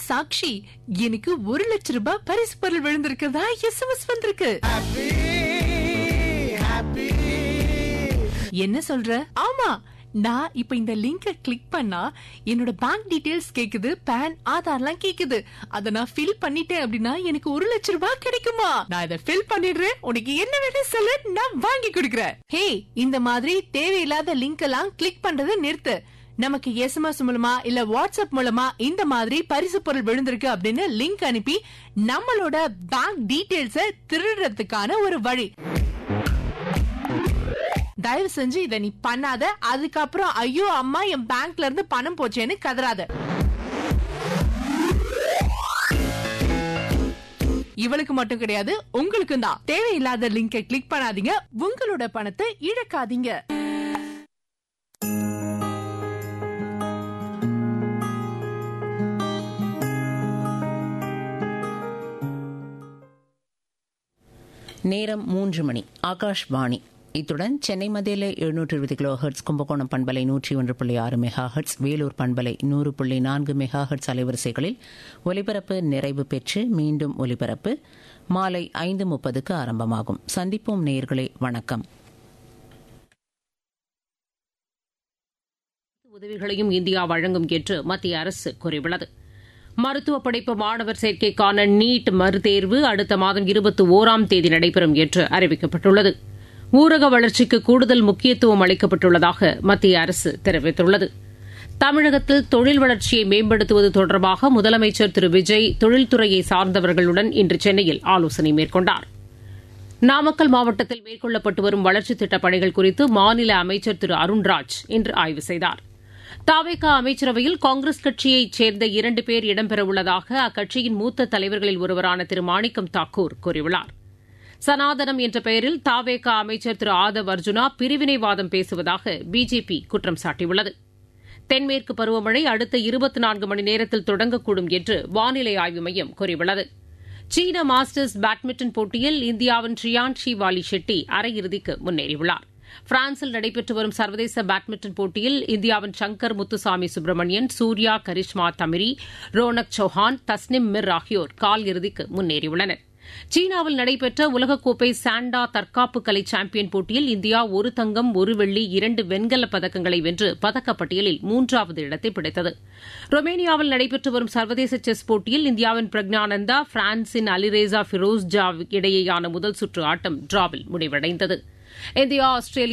சாக்ஷி எனக்கு ஒரு லட்சம் ரூபாய் பரிசு பொருள் விழுந்திருக்கிறதா எஸ்எம்எஸ் வந்திருக்கு என்ன சொல்ற ஆமா நான் இப்ப இந்த லிங்க கிளிக் பண்ணா என்னோட பேங்க் டீடைல்ஸ் கேக்குது பேன் ஆதார்லாம் கேக்குது அத நான் ஃபில் பண்ணிட்டேன் அப்படின்னா எனக்கு ஒரு லட்சம் ரூபாய் கிடைக்குமா நான் இத ஃபில் பண்ணிடுறேன் உனக்கு என்ன வேணும் சொல்லு நான் வாங்கி கொடுக்கறேன் ஹே இந்த மாதிரி தேவையில்லாத லிங்க் எல்லாம் கிளிக் பண்றதை நிறுத்து நமக்கு எஸ்எம்எஸ் மூலமா இல்ல வாட்ஸ்அப் மூலமா இந்த மாதிரி பரிசு பொருள் விழுந்திருக்கு அப்படின்னு லிங்க் அனுப்பி நம்மளோட பேங்க் டீடைல்ஸ திருடுறதுக்கான ஒரு வழி தயவு செஞ்சு இத நீ பண்ணாத அதுக்கப்புறம் ஐயோ அம்மா என் பேங்க்ல இருந்து பணம் போச்சேன்னு கதறாத இவளுக்கு மட்டும் கிடையாது உங்களுக்கும் தான் தேவையில்லாத லிங்கை கிளிக் பண்ணாதீங்க உங்களோட பணத்தை இழக்காதீங்க நேரம் மூன்று மணி ஆகாஷ்வாணி இத்துடன் சென்னை மத்தியில எழுநூற்று இருபது கிலோ ஹெர்ட்ஸ் கும்பகோணம் பண்பலை நூற்றி ஒன்று புள்ளி ஆறு மெகா ஹெர்ட்ஸ் வேலூர் பண்பலை நூறு புள்ளி நான்கு மெகா ஹெர்ட்ஸ் அலைவரிசைகளில் ஒலிபரப்பு நிறைவு பெற்று மீண்டும் ஒலிபரப்பு மாலை ஐந்து முப்பதுக்கு ஆரம்பமாகும் சந்திப்போம் நேயர்களே வணக்கம் உதவிகளையும் இந்தியா வழங்கும் என்று மத்திய அரசு கூறியுள்ளது மருத்துவ படிப்பு மாணவர் சேர்க்கைக்கான நீட் மறுதேர்வு அடுத்த மாதம் இருபத்தி ஓராம் தேதி நடைபெறும் என்று அறிவிக்கப்பட்டுள்ளது ஊரக வளர்ச்சிக்கு கூடுதல் முக்கியத்துவம் அளிக்கப்பட்டுள்ளதாக மத்திய அரசு தெரிவித்துள்ளது தமிழகத்தில் தொழில் வளர்ச்சியை மேம்படுத்துவது தொடர்பாக முதலமைச்சர் திரு விஜய் தொழில்துறையை சார்ந்தவர்களுடன் இன்று சென்னையில் ஆலோசனை மேற்கொண்டார் நாமக்கல் மாவட்டத்தில் மேற்கொள்ளப்பட்டு வரும் வளர்ச்சித் திட்டப் பணிகள் குறித்து மாநில அமைச்சர் திரு அருண்ராஜ் இன்று ஆய்வு செய்தார் தாவேகா அமைச்சரவையில் காங்கிரஸ் கட்சியைச் சேர்ந்த இரண்டு பேர் இடம்பெறவுள்ளதாக அக்கட்சியின் மூத்த தலைவர்களில் ஒருவரான திரு மாணிக்கம் தாக்கூர் கூறியுள்ளார் சனாதனம் என்ற பெயரில் தாவேகா அமைச்சர் திரு ஆதவ் அர்ஜுனா பிரிவினைவாதம் பேசுவதாக பிஜேபி குற்றம் சாட்டியுள்ளது தென்மேற்கு பருவமழை அடுத்த இருபத்தி நான்கு மணி நேரத்தில் தொடங்கக்கூடும் என்று வானிலை ஆய்வு மையம் கூறியுள்ளது சீன மாஸ்டர்ஸ் பேட்மிண்டன் போட்டியில் இந்தியாவின் ட்ரியான்ஷி வாலி ஷெட்டி அரையிறுதிக்கு முன்னேறியுள்ளார் பிரான்சில் நடைபெற்று வரும் சர்வதேச பேட்மிண்டன் போட்டியில் இந்தியாவின் சங்கர் முத்துசாமி சுப்பிரமணியன் சூர்யா கரிஷ்மா தமிரி ரோனக் சௌஹான் தஸ்னிம் மிர் ஆகியோர் கால் இறுதிக்கு முன்னேறியுள்ளனர் சீனாவில் நடைபெற்ற உலகக்கோப்பை சாண்டா தற்காப்பு கலை சாம்பியன் போட்டியில் இந்தியா ஒரு தங்கம் ஒரு வெள்ளி இரண்டு வெண்கலப் பதக்கங்களை வென்று பதக்கப்பட்டியலில் மூன்றாவது இடத்தை பிடித்தது ரொமேனியாவில் நடைபெற்று வரும் சர்வதேச செஸ் போட்டியில் இந்தியாவின் பிரக்ஞானந்தா பிரான்சின் அலிரேசா ஃபிரோஸ் ஜா இடையேயான முதல் சுற்று ஆட்டம் டிராவில் முடிவடைந்தது இந்தியா ஆஸ்திரேலியா